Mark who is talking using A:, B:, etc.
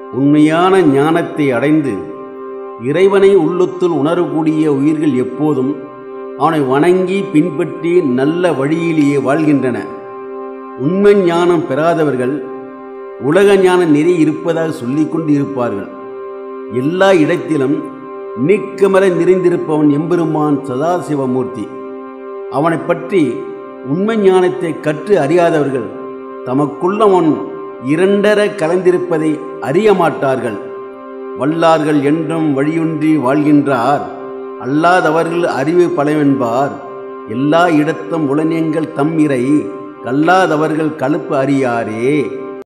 A: உண்மையான ஞானத்தை அடைந்து இறைவனை உள்ளுத்துள் உணரக்கூடிய உயிர்கள் எப்போதும் அவனை வணங்கி பின்பற்றி நல்ல வழியிலேயே வாழ்கின்றன உண்மை ஞானம் பெறாதவர்கள் உலக ஞான நெறி இருப்பதாக சொல்லிக் கொண்டு இருப்பார்கள் எல்லா இடத்திலும் நீக்கமர நிறைந்திருப்பவன் எம்பெருமான் சதாசிவமூர்த்தி அவனை பற்றி உண்மை ஞானத்தை கற்று அறியாதவர்கள் தமக்குள்ள அவன் இரண்டர கலந்திருப்பதை அறிய மாட்டார்கள் வல்லார்கள் என்றும் வழியுன்றி வாழ்கின்றார் அல்லாதவர்கள் அறிவு பலவென்பார் எல்லா இடத்தும் உளனியங்கள் தம்மிரை கல்லாதவர்கள் கழுப்பு அறியாரே